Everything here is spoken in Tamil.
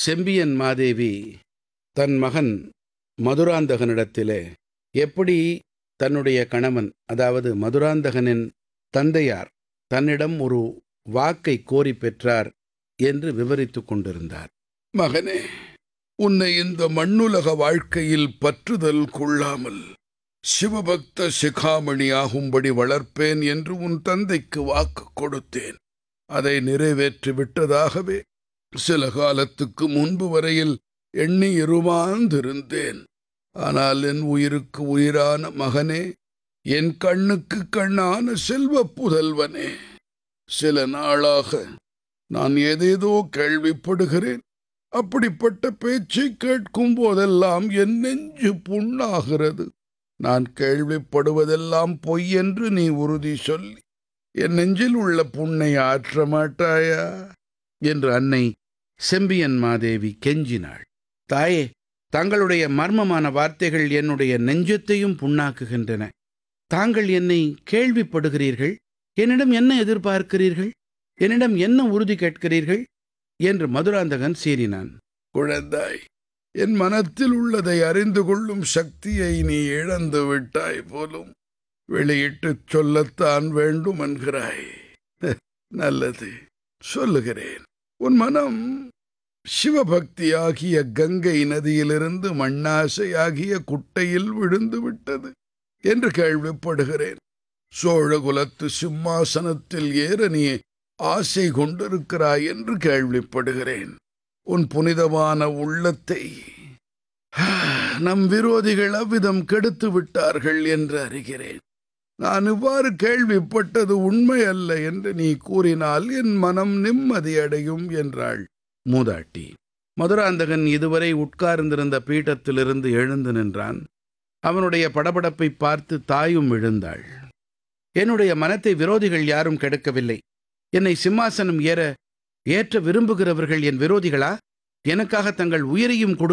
செம்பியன் மாதேவி தன் மகன் மதுராந்தகனிடத்திலே எப்படி தன்னுடைய கணவன் அதாவது மதுராந்தகனின் தந்தையார் தன்னிடம் ஒரு வாக்கை கோரி பெற்றார் என்று விவரித்துக் கொண்டிருந்தார் மகனே உன்னை இந்த மண்ணுலக வாழ்க்கையில் பற்றுதல் கொள்ளாமல் சிவபக்த சிகாமணி ஆகும்படி வளர்ப்பேன் என்று உன் தந்தைக்கு வாக்கு கொடுத்தேன் அதை நிறைவேற்றி விட்டதாகவே சில காலத்துக்கு முன்பு வரையில் எண்ணி இருமாந்திருந்தேன் ஆனால் என் உயிருக்கு உயிரான மகனே என் கண்ணுக்கு கண்ணான செல்வ புதல்வனே சில நாளாக நான் ஏதேதோ கேள்விப்படுகிறேன் அப்படிப்பட்ட பேச்சை கேட்கும் போதெல்லாம் என் நெஞ்சு புண்ணாகிறது நான் கேள்விப்படுவதெல்லாம் பொய் என்று நீ உறுதி சொல்லி என் நெஞ்சில் உள்ள புண்ணை ஆற்ற மாட்டாயா என்று அன்னை செம்பியன் மாதேவி கெஞ்சினாள் தாயே தங்களுடைய மர்மமான வார்த்தைகள் என்னுடைய நெஞ்சத்தையும் புண்ணாக்குகின்றன தாங்கள் என்னை கேள்விப்படுகிறீர்கள் என்னிடம் என்ன எதிர்பார்க்கிறீர்கள் என்னிடம் என்ன உறுதி கேட்கிறீர்கள் என்று மதுராந்தகன் சீறினான் குழந்தாய் என் மனத்தில் உள்ளதை அறிந்து கொள்ளும் சக்தியை நீ இழந்து விட்டாய் போலும் வெளியிட்டுச் சொல்லத்தான் வேண்டும் என்கிறாய் நல்லது சொல்லுகிறேன் உன் மனம் சிவபக்தியாகிய கங்கை நதியிலிருந்து மண்ணாசையாகிய குட்டையில் விழுந்து விட்டது என்று கேள்விப்படுகிறேன் சோழகுலத்து சிம்மாசனத்தில் ஏற நீ ஆசை கொண்டிருக்கிறாய் என்று கேள்விப்படுகிறேன் உன் புனிதமான உள்ளத்தை நம் விரோதிகள் அவ்விதம் கெடுத்து விட்டார்கள் என்று அறிகிறேன் நான் இவ்வாறு கேள்விப்பட்டது உண்மை அல்ல என்று நீ கூறினால் என் மனம் நிம்மதியடையும் என்றாள் மூதாட்டி மதுராந்தகன் இதுவரை உட்கார்ந்திருந்த பீட்டத்திலிருந்து எழுந்து நின்றான் அவனுடைய படபடப்பை பார்த்து தாயும் எழுந்தாள் என்னுடைய மனத்தை விரோதிகள் யாரும் கெடுக்கவில்லை என்னை சிம்மாசனம் ஏற ஏற்ற விரும்புகிறவர்கள் என் விரோதிகளா எனக்காக தங்கள் உயிரையும் கொடு